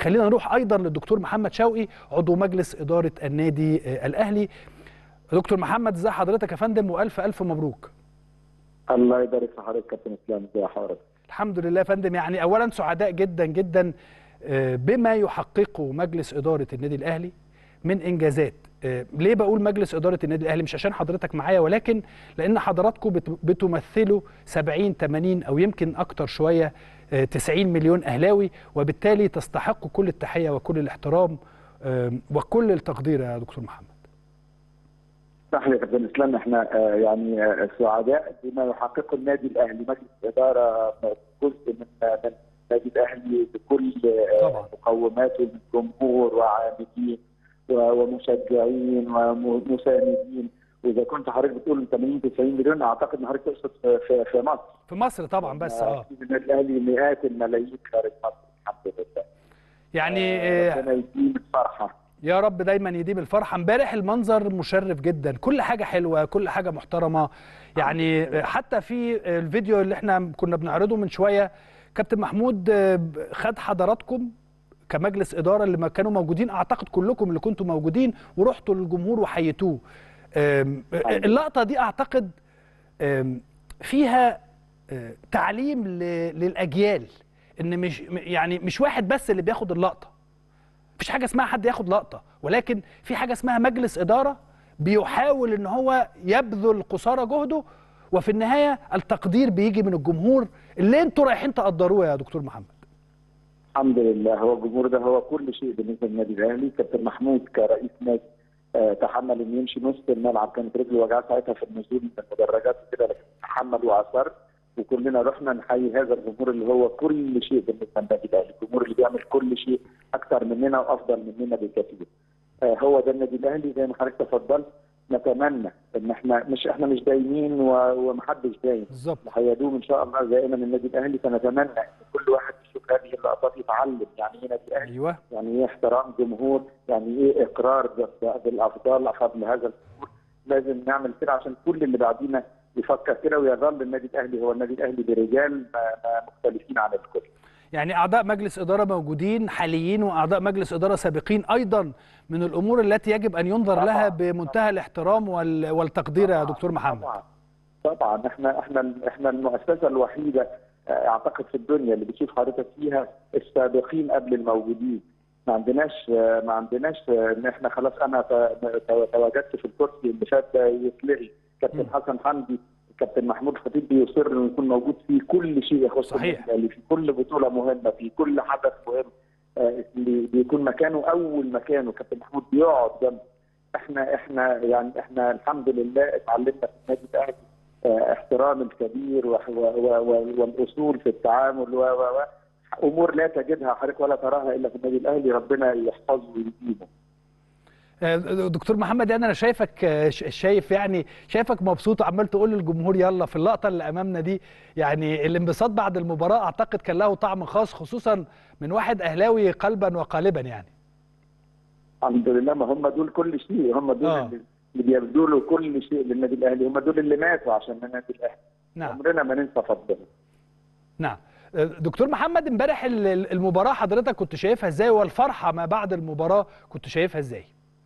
خلينا نروح ايضا للدكتور محمد شوقي عضو مجلس اداره النادي آه، الاهلي دكتور محمد ازي حضرتك يا فندم والف الف مبروك الله يبارك في حضرتك كابتن اسلام ازي حضرتك الحمد لله يا فندم يعني اولا سعداء جدا جدا آه، بما يحققه مجلس اداره النادي الاهلي من انجازات آه، ليه بقول مجلس اداره النادي الاهلي مش عشان حضرتك معايا ولكن لان حضراتكم بت- بتمثلوا 70 80 او يمكن اكتر شويه آه، 90 مليون اهلاوي وبالتالي تستحقوا كل التحيه وكل الاحترام آه، وكل التقدير يا دكتور محمد صح يا كابتن اسلام احنا آه، يعني آه، سعداء بما يحققه النادي الاهلي مجلس اداره جزء من من النادي الاهلي بكل آه، طبعا. مقوماته من جمهور وعاملين و- ومشجعين ومساندين واذا كنت حضرتك بتقول 80 90 مليون اعتقد ان حضرتك تقصد في, في, في مصر في مصر طبعا بس اه في النادي الاهلي مئات الملايين خارج مصر الحمد لله يعني آه، ربنا يديم الفرحه يا رب دايما يديم الفرحه امبارح المنظر مشرف جدا كل حاجه حلوه كل حاجه محترمه يعني حتى في الفيديو اللي احنا كنا بنعرضه من شويه كابتن محمود خد حضراتكم كمجلس اداره اللي ما كانوا موجودين اعتقد كلكم اللي كنتوا موجودين ورحتوا للجمهور وحيتوه أم، اللقطه دي اعتقد أم، فيها أه، تعليم ل- للاجيال ان مش يعني مش واحد بس اللي بياخد اللقطه مفيش حاجه اسمها حد ياخد لقطه ولكن في حاجه اسمها مجلس اداره بيحاول ان هو يبذل قصارى جهده وفي النهايه التقدير بيجي من الجمهور اللي انتوا رايحين تقدروه يا دكتور محمد الحمد لله هو الجمهور ده هو كل شيء بالنسبه للنادي الاهلي كابتن محمود كرئيس نادي آه، تحمل انه يمشي نص الملعب كانت رجله وجعاه ساعتها في النزول من المدرجات وكده لكن تحمل واصر وكلنا رحنا نحيي هذا الجمهور اللي هو كل شيء بالنسبه للنادي الاهلي الجمهور اللي بيعمل كل شيء اكثر مننا وافضل مننا بكثير آه، هو ده النادي الاهلي زي ما حضرتك تفضلت نتمنى ان احنا مش احنا مش دايمين و- ومحدش دايم بالظبط هيدوم ان شاء الله دائما النادي الاهلي فنتمنى ان كل واحد يشوف هذه اللقطات يتعلم يعني ايه نادي الاهلي ايوه يعني ايه احترام جمهور يعني ايه اقرار ب- بالافضال قبل هذا الجمهور لازم نعمل كده عشان كل اللي بعدينا يفكر كده ويظل النادي الاهلي هو النادي الاهلي برجال ما- ما مختلفين عن الكل يعني اعضاء مجلس اداره موجودين حاليين واعضاء مجلس اداره سابقين ايضا من الامور التي يجب ان ينظر طبعاً. لها بمنتهى الاحترام وال- والتقدير يا طبعاً، دكتور محمد طبعا طبعا احنا احنا احنا المؤسسه الوحيده آه، اعتقد في الدنيا اللي بتشوف حضرتك فيها السابقين قبل الموجودين ما عندناش آه، ما عندناش آه، ان احنا خلاص انا ت- ت- تواجدت في الكرسي اللي فات ده يتلغي كابتن مم. حسن حمدي كابتن محمود خطيب بيصر انه يكون موجود في كل شيء يخص صحيح. النادي الأهلي، في كل بطوله مهمه في كل حدث مهم آه، اللي بيكون مكانه اول مكانه كابتن محمود بيقعد جنبه احنا احنا يعني احنا الحمد لله اتعلمنا في النادي الاهلي آه، احترام الكبير و- و- و- والاصول في التعامل و و و امور لا تجدها حضرتك ولا تراها الا في النادي الاهلي ربنا يحفظه ويديمه آه، دكتور محمد يعني انا شايفك آه، ش- شايف يعني شايفك مبسوط وعمال تقول للجمهور يلا في اللقطه اللي امامنا دي يعني الانبساط بعد المباراه اعتقد كان له طعم خاص خصوصا من واحد اهلاوي قلبا وقالبا يعني الحمد لله ما هم دول كل شيء هم دول آه. اللي اللي بيبذلوا كل شيء للنادي الاهلي هم دول اللي ماتوا عشان النادي الاهلي نعم عمرنا ما ننسى فضلهم نعم آه، دكتور محمد امبارح ال- ال- المباراه حضرتك كنت شايفها ازاي والفرحه ما بعد المباراه كنت شايفها ازاي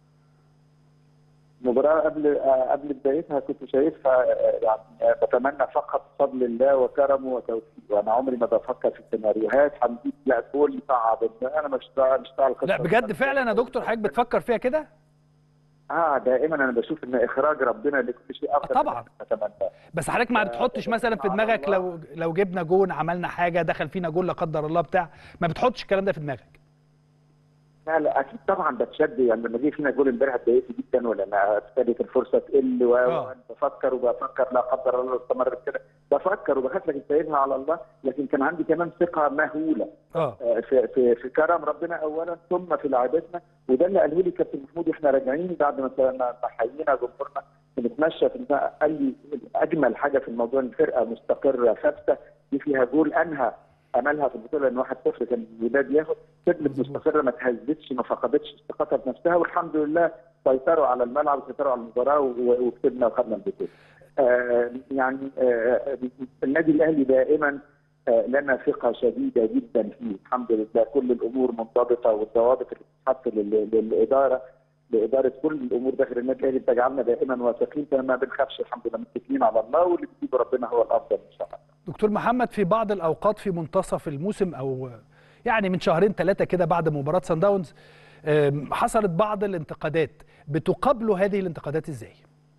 المباراة قبل آه، قبل بدايتها كنت شايفها آه، يعني آه، بتمنى فقط فضل الله وكرمه وتوفيقه، وانا عمري ما بفكر في السيناريوهات هنجيب لا جول صعب انا مش بتاع مش بتاع القصة لا دي. بجد فعلا يا دكتور حضرتك بتفكر فيها كده اه دائما انا بشوف ان اخراج ربنا لكل شيء افضل طبعاً. من ما نتمناه بس حضرتك ما بتحطش مثلا في دماغك لو لو جبنا جون عملنا حاجه دخل فينا جون لا قدر الله بتاع ما بتحطش الكلام ده في دماغك لا لا اكيد طبعا بتشد يعني لما جه فينا جول امبارح اتضايقت جدا ولا انا ابتدت الفرصه تقل و- آه. وانا بفكر وبفكر لا قدر الله لو استمرت كده بفكر وبخاف لكن سايبها على الله لكن كان عندي كمان ثقه مهوله اه في في في كرم ربنا اولا ثم في لعيبتنا وده اللي قاله لي كابتن محمود احنا راجعين بعد ما ما ما حيينا جمهورنا بنتمشى في البقى قال لي اجمل حاجه في الموضوع ان الفرقه مستقره ثابته دي فيها جول انهى املها في البطوله ان 1-0 كان الوداد ياخد فضلت مستقره ما تهزتش ما فقدتش ثقتها في نفسها والحمد لله سيطروا على الملعب وسيطروا على المباراه و- وكسبنا وخدنا البطوله. آه يعني آه النادي الاهلي دائما لنا ثقه شديده جدا فيه الحمد لله كل الامور منضبطه والضوابط اللي بتتحط للاداره لاداره كل الامور داخل النادي الاهلي تجعلنا دائما واثقين فما بنخافش الحمد لله متكلين على الله واللي بيجيب ربنا هو الافضل ان شاء الله. دكتور محمد في بعض الاوقات في منتصف الموسم او يعني من شهرين ثلاثه كده بعد مباراه سان داونز حصلت بعض الانتقادات بتقابلوا هذه الانتقادات ازاي؟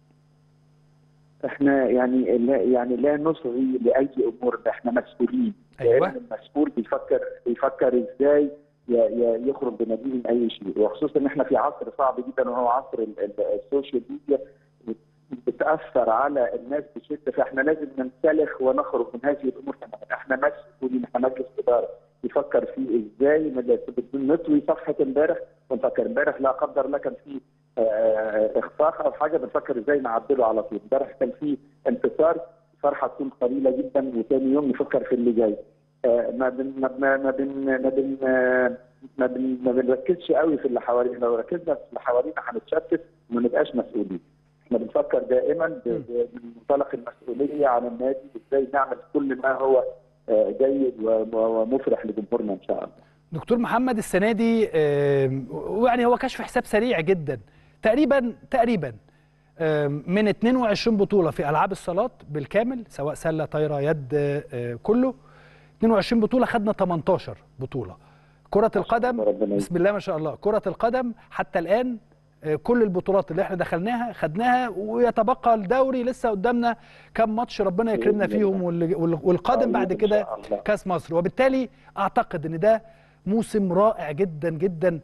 احنا يعني لا يعني لا نصغي لاي امور احنا مسؤولين أيوة. لان المسؤول بيفكر بيفكر ازاي يخرج بنتيجه من اي شيء وخصوصا ان احنا في عصر صعب جدا وهو عصر السوشيال ميديا بتاثر على الناس بشده فاحنا لازم ننسلخ ونخرج من هذه الامور تماما احنا مسؤولين احنا مجلس اداره يفكر في ازاي نطوي صفحه امبارح ونفكر امبارح لا قدر الله كان في اخفاق او حاجه بنفكر ازاي نعدله على طول امبارح كان في انتصار فرحه تكون قليله جدا وثاني يوم نفكر في اللي جاي ما بن ما بن ما بن ما بن ما, بن ما بنركزش قوي في اللي حوالينا لو ركزنا في اللي حوالينا هنتشتت وما نبقاش مسؤولين احنا بنفكر دائما من منطلق المسؤوليه عن النادي ازاي نعمل كل ما هو جيد ومفرح لجمهورنا ان شاء الله دكتور محمد السنه دي يعني هو كشف حساب سريع جدا تقريبا تقريبا من 22 بطوله في العاب الصالات بالكامل سواء سله طايره يد كله 22 بطوله خدنا 18 بطوله كره القدم بسم الله ما شاء الله كره القدم حتى الان كل البطولات اللي احنا دخلناها خدناها ويتبقى الدوري لسه قدامنا كم ماتش ربنا يكرمنا فيهم والقادم بعد كده كاس مصر وبالتالي اعتقد ان ده موسم رائع جدا جدا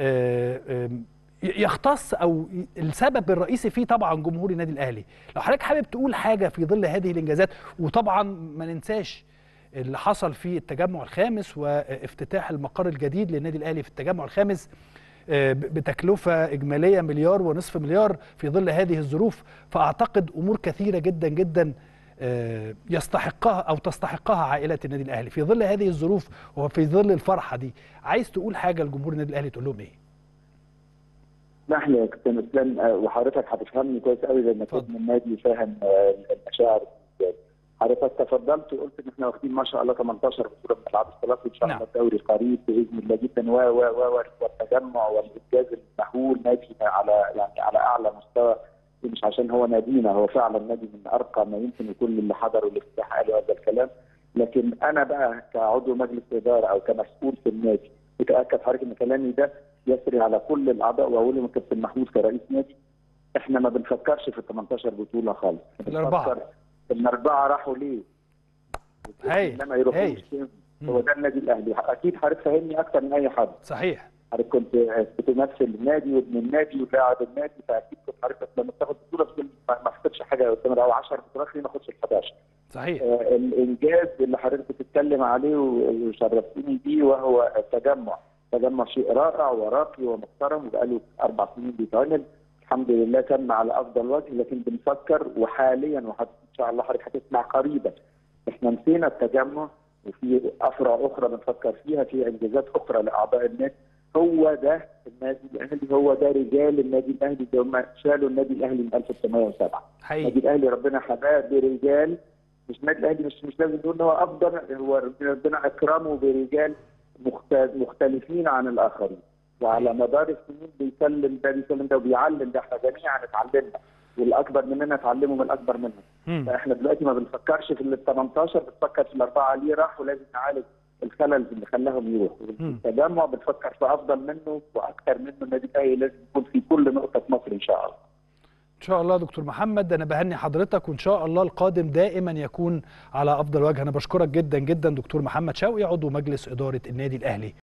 يختص او السبب الرئيسي فيه طبعا جمهور النادي الاهلي لو حضرتك حابب تقول حاجه في ظل هذه الانجازات وطبعا ما ننساش اللي حصل في التجمع الخامس وافتتاح المقر الجديد للنادي الاهلي في التجمع الخامس بتكلفه اجماليه مليار ونصف مليار في ظل هذه الظروف فاعتقد امور كثيره جدا جدا يستحقها او تستحقها عائله النادي الاهلي في ظل هذه الظروف وفي ظل الفرحه دي عايز تقول حاجه لجمهور النادي الاهلي تقول لهم ايه؟ اسمح لي يا كابتن اسلام وحضرتك هتفهمني كويس قوي لانك ابن النادي فاهم المشاعر حضرتك تفضلت وقلت ان احنا واخدين ما شاء الله 18 بطوله من العاب الصالات وان شاء الله نعم. الدوري قريب باذن الله جدا و و و والتجمع والانجاز المهول نادي على يعني على اعلى مستوى مش عشان هو نادينا هو فعلا نادي من ارقى ما يمكن يكون اللي حضروا الافتتاح قالوا هذا الكلام لكن انا بقى كعضو مجلس اداره او كمسؤول في النادي متاكد حضرتك ان كلامي ده يسري على كل الاعضاء واقول من كابتن محمود كرئيس نادي احنا ما بنفكرش في 18 بطوله خالص الاربعه الاربعه راحوا ليه؟ هاي لما يروحوش هاي هو ده النادي الاهلي اكيد حضرتك فاهمني اكتر من اي حد صحيح حضرتك كنت بتمثل النادي وابن النادي ولاعب النادي فاكيد كنت حضرتك لما تاخد بطوله بتقول ما اخدتش حاجه قدام او 10 بطولات ليه ما اخدش ال 11 صحيح آه الانجاز اللي حضرتك بتتكلم عليه وشرفتني بيه وهو التجمع تجمع شيء رائع وراقي ومحترم وبقاله اربع سنين بيتعمل الحمد لله تم على افضل وجه لكن بنفكر وحاليا وحتى ان شاء الله حضرتك هتسمع قريبا احنا نسينا التجمع وفي افرع اخرى بنفكر فيها في انجازات اخرى لاعضاء النادي هو ده النادي الاهلي هو ده رجال النادي الاهلي اللي هم شالوا النادي الاهلي من 1907 النادي حقيقي الاهلي ربنا حماه برجال مش النادي الاهلي مش مش لازم نقول ان هو افضل هو ربنا اكرمه برجال مخت- مختلفين عن الاخرين وعلى مدار السنين بيسلم ده بيسلم ده وبيعلم ده احنا جميعا اتعلمنا والاكبر مننا اتعلموا من الاكبر منهم مم. فاحنا دلوقتي ما بنفكرش في ال 18 بنفكر في الاربعه ليه راحوا لازم نعالج الخلل اللي خلاهم يروحوا مم. التجمع بنفكر في افضل منه واكثر منه النادي الاهلي لازم يكون في كل نقطه في مصر ان شاء الله ان شاء الله دكتور محمد انا بهني حضرتك وان شاء الله القادم دائما يكون على افضل وجه انا بشكرك جدا جدا دكتور محمد شوقي عضو مجلس اداره النادي الاهلي